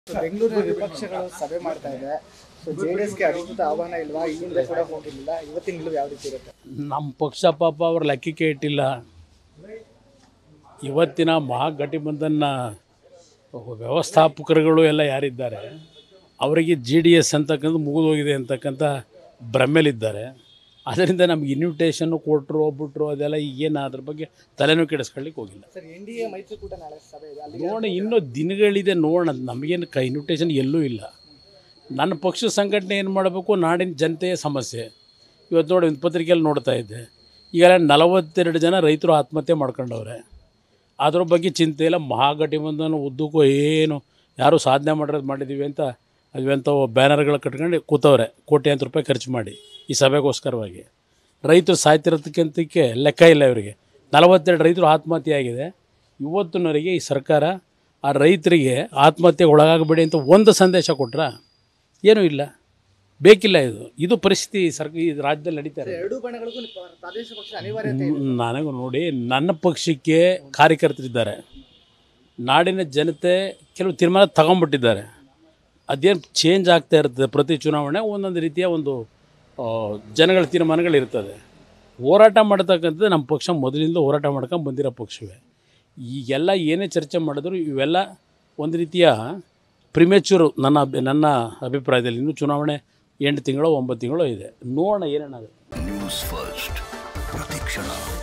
ಬೆಂಗಳೂರಿನ ವಿಪಕ್ಷಗಳು ಸಭೆ ಮಾಡ್ತಾ ಇದೆ ಸೊ ಜೆ ಡಿ ಎಸ್ಗೆ ಅಧಿಕೃತ ಆಹ್ವಾನ ಇಲ್ವಾ ಈ ಹಿಂದೆ ಕೂಡ ಹೋಗಿರ್ಲಿಲ್ಲ ಇವತ್ತಿನ ನಿಲುವು ಯಾವ ರೀತಿ ಇರುತ್ತೆ ನಮ್ಮ ಪಕ್ಷ ಪಾಪ ಅವ್ರ ಲೆಕ್ಕಕ್ಕೆ ಇಟ್ಟಿಲ್ಲ ಇವತ್ತಿನ ಮಹಾಗಠಬಂಧನ್ನ ವ್ಯವಸ್ಥಾಪಕರುಗಳು ಎಲ್ಲ ಯಾರಿದ್ದಾರೆ ಅವರಿಗೆ ಜಿ ಡಿ ಎಸ್ ಅಂತಕ್ಕಂಥ ಮುಗಿದೋಗಿದೆ ಅಂತಕ್ಕಂಥ ಭ್ರಮೆಲಿದ್ದಾರೆ ಅದರಿಂದ ನಮ್ಗೆ ಇನ್ವಿಟೇಷನ್ನು ಕೊಟ್ಟರು ಬಿಟ್ರು ಅದೆಲ್ಲ ಈಗೇನು ಅದ್ರ ಬಗ್ಗೆ ತಲೆನೂ ಕೆಡಿಸ್ಕೊಳ್ಳಿಕ್ಕೆ ಹೋಗಿಲ್ಲ ಸರ್ ಎನ್ ಡಿ ಎ ಮೈತ್ರಿಕೂಟ ನಾಳೆ ಸಭೆ ಇದೆ ಅಲ್ಲಿ ನೋಡೋಣ ಇನ್ನೂ ದಿನಗಳಿದೆ ನೋಡೋಣ ನಮಗೇನು ಕ ಇನ್ವಿಟೇಷನ್ ಎಲ್ಲೂ ಇಲ್ಲ ನನ್ನ ಪಕ್ಷ ಸಂಘಟನೆ ಏನು ಮಾಡಬೇಕು ನಾಡಿನ ಜನತೆಯ ಸಮಸ್ಯೆ ಇವತ್ತು ನೋಡಿ ಒಂದು ಪತ್ರಿಕೆಯಲ್ಲಿ ನೋಡ್ತಾ ಇದ್ದೆ ಈಗೆಲ್ಲ ನಲವತ್ತೆರಡು ಜನ ರೈತರು ಆತ್ಮಹತ್ಯೆ ಮಾಡ್ಕೊಂಡವ್ರೆ ಅದ್ರ ಬಗ್ಗೆ ಚಿಂತೆ ಇಲ್ಲ ಮಹಾಗಠಬಂಧನ ಉದ್ದಕ್ಕೂ ಏನು ಯಾರು ಸಾಧನೆ ಮಾಡಿರೋದು ಮಾಡಿದ್ದೀವಿ ಅಂತ ಅವೆಂಥವು ಬ್ಯಾನರ್ಗಳು ಕಟ್ಕೊಂಡು ಕೂತವ್ರೆ ಕೋಟ್ಯಾಂತರ ರೂಪಾಯಿ ಖರ್ಚು ಮಾಡಿ ಈ ಸಭೆಗೋಸ್ಕರವಾಗಿ ರೈತರು ಸಾಯ್ತಿರೋದಕ್ಕಿಂತಕ್ಕೆ ಲೆಕ್ಕ ಇಲ್ಲ ಇವರಿಗೆ ನಲವತ್ತೆರಡು ರೈತರು ಆತ್ಮಹತ್ಯೆ ಆಗಿದೆ ಇವತ್ತಿನವರೆಗೆ ಈ ಸರ್ಕಾರ ಆ ರೈತರಿಗೆ ಆತ್ಮಹತ್ಯೆಗೆ ಒಳಗಾಗಬೇಡಿ ಅಂತ ಒಂದು ಸಂದೇಶ ಕೊಟ್ರ ಏನೂ ಇಲ್ಲ ಬೇಕಿಲ್ಲ ಇದು ಇದು ಪರಿಸ್ಥಿತಿ ಸರ್ಕ ಈ ರಾಜ್ಯದಲ್ಲಿ ನಡೀತಾ ಇದೆ ಎರಡೂ ಬಣಗಳಿಗೂ ಪ- ಪ್ರಾದೇಶಿಕ ಪಕ್ಷ ಅನಿವಾರ್ಯತೆ ಇದೆ ನನಗೂ ನೋಡಿ ನನ್ನ ಪಕ್ಷಕ್ಕೆ ಕಾರ್ಯಕರ್ತರಿದ್ದಾರೆ ನಾಡಿನ ಜನತೆ ಕೆಲವು ತೀರ್ಮಾನ ತಗೊಂಬಿಟ್ಟಿದ್ದಾರೆ ಅದೇನು ಚೇಂಜ್ ಆಗ್ತಾ ಇರ್ತದೆ ಪ್ರತಿ ಚುನಾವಣೆ ಒಂದೊಂದು ರೀತಿಯ ಒಂದು ಆ, ಜನಗಳ ತೀರ್ಮಾನಗಳಿರ್ತದೆ ಹೋರಾಟ ಮಾಡ್ತಕ್ಕಂಥದ್ದು ನಮ್ಮ ಪಕ್ಷ ಮೊದಲಿಂದ ಹೋರಾಟ ಮಾಡ್ಕೊಂಡು ಬಂದಿರೋ ಪಕ್ಷವೇ ಈಗೆಲ್ಲ ಏನೇ ಚರ್ಚೆ ಮಾಡಿದ್ರು ಇವೆಲ್ಲ ಒಂದು ರೀತಿಯ ಪ್ರಿಮೇಚೂರು ನನ್ನ ಅಭಿ ನನ್ನ ಅಭಿಪ್ರಾಯದಲ್ಲಿ ಇನ್ನೂ ಚುನಾವಣೆ ಎಂಟು ತಿಂಗಳು ಒಂಬತ್ತು ತಿಂಗಳು ಇದೆ ನೋಡೋಣ ಏನೇನಾಗುತ್ತೆ ನ್ಯೂಸ್ ಫಸ್ಟ್ ಪ್ರತಿಕ್ಷಣ